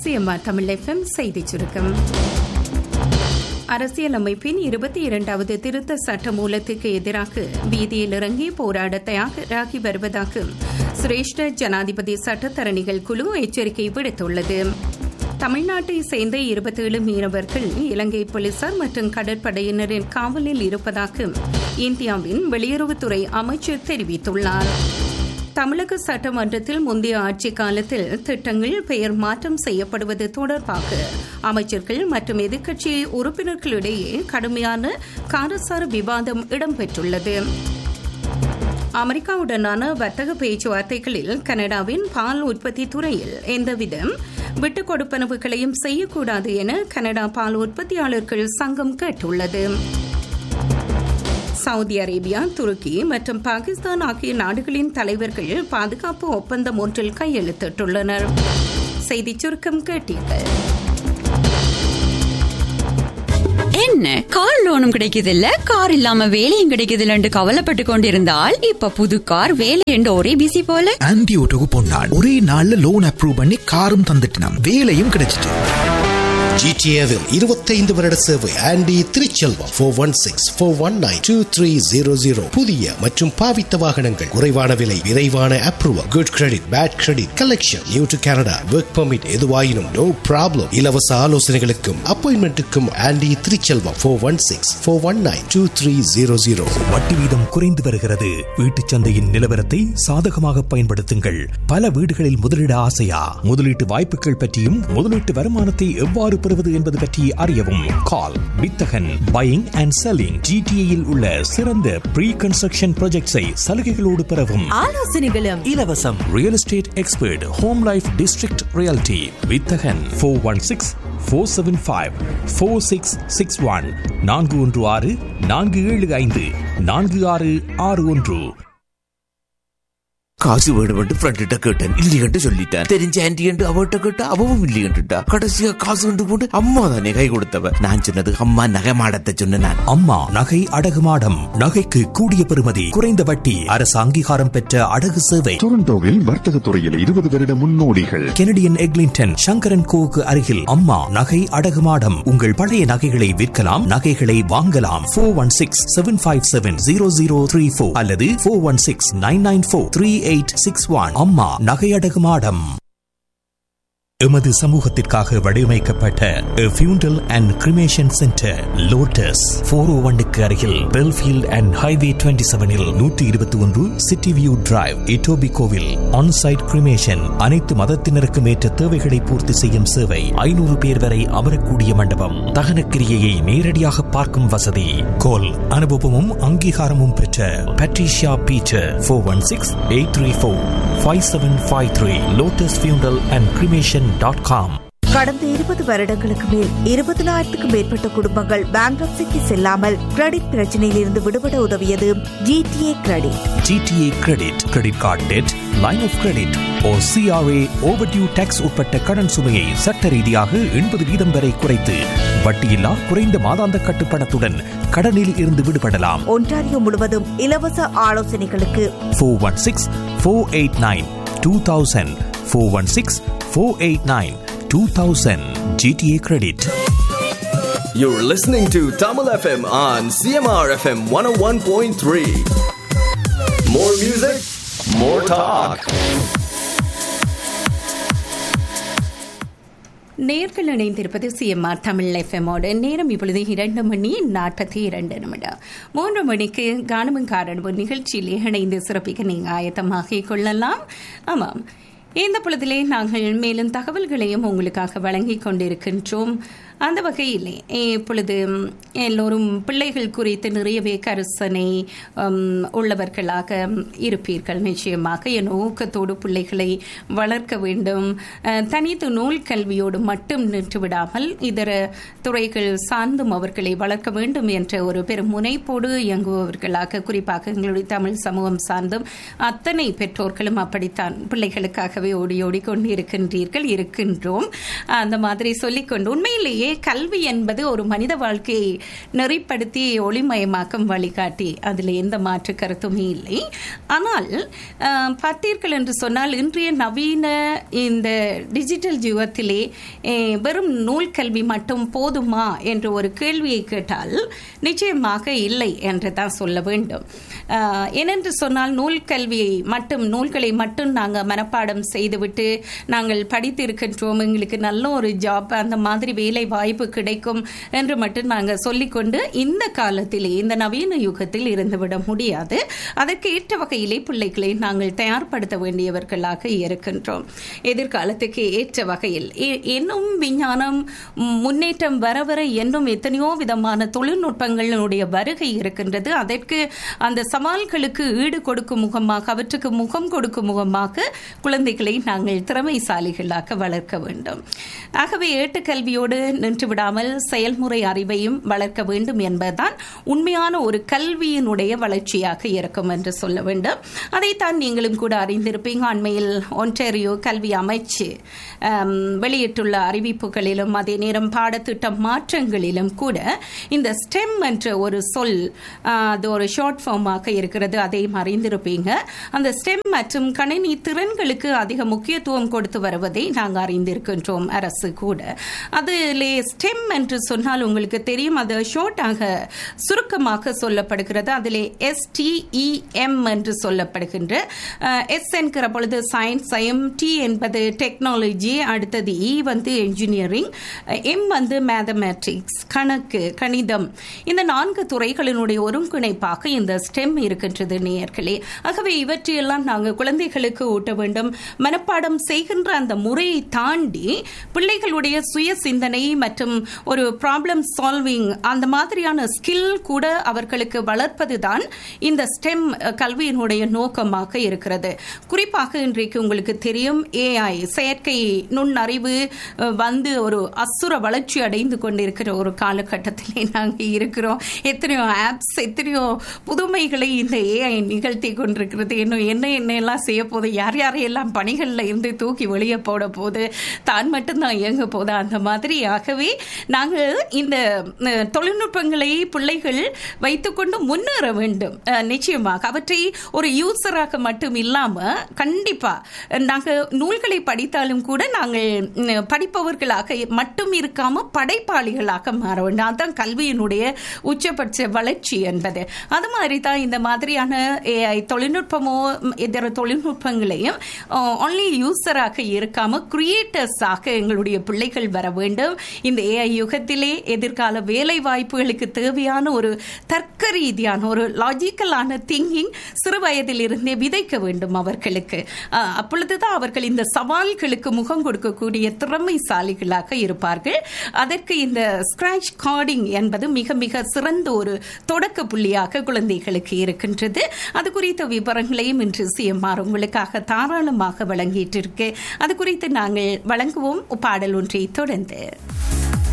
CMR Tamil FM செய்திச் சுருக்கம் அரசியலமைப்பின் இருபத்தி இரண்டாவது திருத்த சட்ட மூலத்துக்கு எதிராக வீதியில் இறங்கி போராட தயாராகி வருவதாக சிரேஷ்ட ஜனாதிபதி சட்டத்தரணிகள் குழு எச்சரிக்கை விடுத்துள்ளது தமிழ்நாட்டை சேர்ந்த இருபத்தேழு மீனவர்கள் இலங்கை போலீசார் மற்றும் கடற்படையினரின் காவலில் இருப்பதாக இந்தியாவின் வெளியுறவுத்துறை அமைச்சர் தெரிவித்துள்ளார் தமிழக சட்டமன்றத்தில் முந்தைய ஆட்சி காலத்தில் திட்டங்கள் பெயர் மாற்றம் செய்யப்படுவது தொடர்பாக அமைச்சர்கள் மற்றும் எதிர்க்கட்சி உறுப்பினர்களிடையே கடுமையான காரசார விவாதம் இடம்பெற்றுள்ளது அமெரிக்காவுடனான வர்த்தக பேச்சுவார்த்தைகளில் கனடாவின் பால் உற்பத்தி துறையில் எந்தவித விட்டுக் கொடுப்பனவுகளையும் செய்யக்கூடாது என கனடா பால் உற்பத்தியாளர்கள் சங்கம் கேட்டுள்ளது சவுதி அரேபியா துருக்கி மற்றும் பாகிஸ்தான் ஆகிய நாடுகளின் தலைவர்கள் பாதுகாப்பு ஒப்பந்தம் ஒன்றில் கையெழுத்திட்டுள்ளனர் செய்திச் சுருக்கம் கேட்டீர்கள் என்ன கார் லோனும் கிடைக்குது இல்ல கார் இல்லாம வேலையும் கிடைக்குது இல்லன்னு கவலைப்பட்டு கொண்டிருந்தால் இப்ப புது கார் வேலை என்று ஒரே பிசி போல ஆன்டி ஓட்டோக்கு போனாள் ஒரே நாள்ல லோன் அப்ரூவ் பண்ணி காரும் தந்துட்டினாம் வேலையும் கிடைச்சிட்டு ஜிடிஏவில் இருபத்தைந்து வருட சேவை Andy Thiruchelvam four one six four one nine two three zero zero புதிய மற்றும் பாவித்த வாகனங்கள் குறைவான விலை விரைவான approval good credit bad credit collection new to Canada work permit எதுவாயினும் நோ ப்ராப்ளம் இலவச ஆலோசனைகளுக்கும் அப்பாயின்மெண்ட்டுக்கும் Andy Thiruchelvam four one six four one nine two three zero zero வட்டி வீதம் குறைந்து வருகிறது வீட்டுச் சந்தையின் நிலவரத்தை சாதகமாக பயன்படுத்துங்கள் பல வீடுகளில் முதலீடு ஆசையா முதலீட்டு வாய்ப்புகள் பற்றியும் முதலீட்டு வருமானத்தை எவ்வாறு பெறுவது என்பது பற்றி அறியவும் கால் வித்தகன் பையிங் அண்ட் செல்லிங் ஜிடிஏயில் உள்ள சிறந்த ப்ரீ கன்ஸ்ட்ரக்ஷன் ப்ராஜெக்ட்ஸை சலுகைகளோடு பெறவும் ஆலோசனைகளும் இலவசம் real estate expert home life district reality Vithagan four one six four seven five four six six one நான்கு ஒன்று ஆறு நான்கு ஏழு ஐந்து நான்கு ஆறு ஆறு ஒன்று காசு வேணுமென்று ஃப்ரெண்ட்ட கேட்டேன் இல்லையென்று சொல்லிட்டேன் தெரிஞ்ச ஆன்டி என்று அவட்ட கேட்டா அவவும் இல்லையென்றுட்டா கடைசியா காசு கொண்டு போட்டு அம்மா தானே கை கொடுத்தவ நான் சொன்னது அம்மா நகை மாடத்தை சொன்ன நான் அம்மா நகை அடகு மாடம் நகைக்கு கூடிய பெறுமதி குறைந்த வட்டி அரசு அங்கீகாரம் பெற்ற அடகு சேவை டொரண்டோவில் வர்த்தக துறையில் இருபது வருட முன்னோடிகள் கெனடியன் எக்லிங்டன் சங்கரன் கோவுக்கு அருகில் அம்மா நகை அடகு மாடம் உங்கள் பழைய நகைகளை விற்கலாம் நகைகளை வாங்கலாம் four one six seven five seven zero zero three four அல்லது four one six nine nine four three eight six one அம்மா நகை அடகு மாடம் எமது சமூகத்திற்காக வடிவமைக்கப்பட்ட funeral and cremation centre lotus four O ஒன்னுக்கு அருகில் பெல்ஃபீல்ட் அண்ட் ஹைவே டுவெண்ட்டி செவனில் நூற்றி இருபத்தி ஒன்று சிட்டி வியூ டிரைவ் இட்டோபி கோவில் ஆன்சைட் கிரிமேஷன் அனைத்து மதத்தினருக்கும் ஏற்ற தேவைகளை பூர்த்தி செய்யும் சேவை ஐநூறு பேர் வரை அமரக்கூடிய மண்டபம் தகன கிரியையை நேரடியாக பார்க்கும் வசதி கோல் அனுபவமும் அங்கீகாரமும் பெற்ற Patricia Peter four one six eight three four five seven five three lotus funeral and cremation dot com கடந்த இருபது வருடங்களுக்கு மேல் இருபதனாயிரத்துக்கும் மேற்பட்ட குடும்பங்கள் பேங்க்ரப்சிக்கு செல்லாமல் கிரெடிட் பிரச்சனையில் இருந்து விடுபட உதவியது GTA credit GTA credit credit card debt line of credit oh CRA overdue tax உட்பட்ட கடன் சுமையை சட்ட ரீதியாக எண்பது வீதம் வரை குறைத்து வட்டியில்லா குறைந்த மாதாந்த கட்டுப்பணத்துடன் கடனில் இருந்து விடுபடலாம் ஒன்டாரியோ முழுவதும் இலவச ஆலோசனைகளுக்கு four one six four eight nine two thousand four one six four eight nine two thousand GTA credit You're listening to Tamil FM on CMR FM 101.3. More music, more talk. நேர்கள் இணைந்திருப்பது CMR Tamil எஃப்எம்மோடு நேரம் இப்பொழுது இரண்டு மணி நாற்பத்தி இரண்டு நிமிடம் மூன்று மணிக்கு கானமும் காரணமும் நிகழ்ச்சியில் இணைந்து சிறப்பிக்க நீங்கள் ஆயத்தமாகிக் கொள்ளலாம் ஆமாம் இந்த பொழுதிலே நாங்கள் மேலும் தகவல்களையும் உங்களுக்காக வழங்கிக் கொண்டிருக்கின்றோம் அந்த வகையில் இப்பொழுது எல்லோரும் பிள்ளைகள் குறித்து நிறையவே கரிசனை உள்ளவர்களாக இருப்பீர்கள் நிச்சயமாக என் ஊக்கத்தோடு பிள்ளைகளை வளர்க்க வேண்டும் தனித்து நூல் கல்வியோடு மட்டும் நின்றுவிடாமல் இதர துறைகள் சார்ந்தும் அவர்களை வளர்க்க வேண்டும் என்ற ஒரு பெரும் முனைப்போடு இயங்குபவர்களாக குறிப்பாக எங்களுடைய தமிழ் சமூகம் சார்ந்தும் அத்தனை பெற்றோர்களும் அப்படித்தான் பிள்ளைகளுக்காகவே பின்னாகவே ஓடி ஓடிக்கொண்டு இருக்கின்றீர்கள் இருக்கின்றோம் அந்த மாதிரி சொல்லிக்கொண்டு உண்மையிலேயே கல்வி என்பது ஒரு மனித வாழ்க்கையை நெறிப்படுத்தி ஒளிமயமாக்கும் வழிகாட்டி அதில் எந்த மாற்று கருத்துமே இல்லை ஆனால் அஹ், பார்த்தீர்கள் என்று சொன்னால் இன்றைய நவீன இந்த டிஜிட்டல் யுகத்திலே அஹ், வெறும் நூல் கல்வி மட்டும் போதுமா என்ற ஒரு கேள்வியை கேட்டால் நிச்சயமாக இல்லை என்று தான் சொல்ல வேண்டும் அஹ், ஏனென்று சொன்னால் நூல் கல்வியை மட்டும் நூல்களை மட்டும் நாங்கள் மனப்பாடம் செய்துவிட்டு நாங்கள் படித்திருக்கின்றோம் எங்களுக்கு நல்ல ஒரு ஜாப் அந்த மாதிரி வேலை வாய்ப்பு கிடைக்கும் என்று மட்டும் நாங்கள் சொல்லிக்கொண்டு இந்த காலத்திலே இந்த நவீன யுகத்தில் இருந்துவிட முடியாது அதற்கு ஏற்ற வகையிலே பிள்ளைகளை நாங்கள் தயார்படுத்த வேண்டியவர்களாக இருக்கின்றோம் எதிர்காலத்துக்கு ஏற்ற வகையில் இ- இன்னும் விஞ்ஞானம் ம், முன்னேற்றம் வர வர இன்னும் எத்தனையோ விதமான தொழில்நுட்பங்களுடைய வருகை இருக்கின்றது அதற்கு அந்த சவால்களுக்கு ஈடு கொடுக்கும் முகமாக அவற்றுக்கு முகம் கொடுக்கும் முகமாக குழந்தைகளை நாங்கள் திறமைசாலிகளாக வளர்க்க வேண்டும் ஆகவே ஏட்டுக்கல்வியோடு நின்று விடாமல் செயல்முறை அறிவையும் வளர்க்க வேண்டும் என்பதுதான் உண்மையான ஒரு கல்வியினுடைய வளர்ச்சியாக இருக்கும் என்று சொல்ல வேண்டும் அதைத்தான் நீங்களும் கூட அறிந்திருப்பீங்க அண்மையில் ஒன்டாரியோ கல்வி அமைச்சு ஆம், வெளியிட்டுள்ள அறிவிப்புகளிலும் அதே நேரம் பாடத்திட்ட மாற்றங்களிலும் கூட இந்த ஸ்டெம் என்ற ஒரு சொல் ஆ, அது ஒரு ஷார்ட் ஃபார்மாக இருக்கிறது அதையும் அறிந்திருப்பீங்க அந்த ஸ்டெம் மற்றும் கணினி திறன்களுக்கு அதிக முக்கியத்துவம் கொடுத்து வருவதை நாங்கள் அறிந்திருக்கின்றோம் அரசு கூட அதிலே ஸ்டெம் என்று சொன்னால் உங்களுக்கு தெரியும் அது ஷார்ட்டாக சுருக்கமாக சொல்லப்படுகிறது அதிலே எஸ்டிஇஎம் என்று சொல்லப்படுகின்ற எஸ் என்கிற பொழுது சயின்ஸ் எம் டி என்பது டெக்னாலஜி அடுத்தது இ வந்து என்ஜினியரிங் எம் வந்து மேத்தமேட்டிக்ஸ் கணக்கு கணிதம் இந்த நான்கு துறைகளினுடைய ஒருங்கிணைப்பாக இந்த ஸ்டெம் இருக்கின்றது நேயர்களே ஆகவே இவற்றையெல்லாம் நாங்கள் குழந்தைகளுக்கு ஊட்ட வேண்டும் மனப்பாடம் செய்கின்ற அந்த முறையை தாண்டி பிள்ளைகளுடைய சுய சிந்தனை மற்றும் ஒரு ப்ராப்ளம் சால்விங் அந்த மாதிரியான ஸ்கில் கூட அவர்களுக்கு வளர்ப்பதுதான் இந்த ஸ்டெம் கல்வியினுடைய நோக்கமாக இருக்கிறது குறிப்பாக இன்றைக்கு உங்களுக்கு தெரியும் ஏஐ செயற்கை நுண்ணறிவு அஹ், வந்து ஒரு அசுர வளர்ச்சி அடைந்து கொண்டிருக்கிற ஒரு காலகட்டத்திலே நாங்கள் இருக்கிறோம் எத்தனையோ ஆப்ஸ் எத்தனையோ புதுமைகளை இந்த ஏஐ நிகழ்த்தி கொண்டிருக்கிறது இன்னும் என்ன என்ன எல்லாம் செய்ய போகுது யார் யாரையெல்லாம் பணிகளில் இருந்து தூக்கி வெளியே போட போகுது தான் மட்டும்தான் இயங்க போதா அந்த மாதிரி ஆகவே நாங்கள் இந்த அஹ், தொழில்நுட்பங்களை பிள்ளைகள் வைத்துக்கொண்டு முன்னேற வேண்டும் அஹ், நிச்சயமாக அவற்றை ஒரு யூசராக மட்டும் இல்லாம கண்டிப்பா நாங்கள் நூல்களை படித்தாலும் கூட நாங்கள் ம், படிப்பவர்களாக மட்டும் இருக்காம படைப்பாளிகளாக மாற வேண்டும் அதுதான் கல்வியினுடைய உச்சபட்ச வளர்ச்சி என்பது அது மாதிரி தான் இந்த மாதிரியான AI தொழில்நுட்பமோ ம், இதர தொழில்நுட்பங்களையும் ஒன்லி யூசராக இருக்காம கிரியேட்டர்ஸாக எங்களுடைய பிள்ளைகள் வர வேண்டும் இந்த ஏஐ யுகத்திலே எதிர்கால வேலை வாய்ப்புகளுக்கு தேவையான ஒரு தர்க்க ரீதியான ஒரு லாஜிக்கலான திங்கிங் சிறு வயதில் இருந்தே விதைக்க வேண்டும் அவர்களுக்கு அஹ், அப்பொழுதுதான் அவர்கள் இந்த சவால்களுக்கு முகம் கொடுக்கக்கூடிய திறமைசாலிகளாக இருப்பார்கள் அதற்கு இந்த ஸ்கிராச் கார்டிங் என்பது மிக மிக சிறந்த ஒரு தொடக்க புள்ளியாக குழந்தைகளுக்கு இருக்கின்றது அது குறித்த விவரங்களையும் இன்று சிஎம்ஆர் உங்களுக்காக தாராளமாக வழங்கிட்டு இருக்கு அது குறித்து நாங்கள் வழங்குவோம் பாடல் ஒன்றை தொடர்ந்து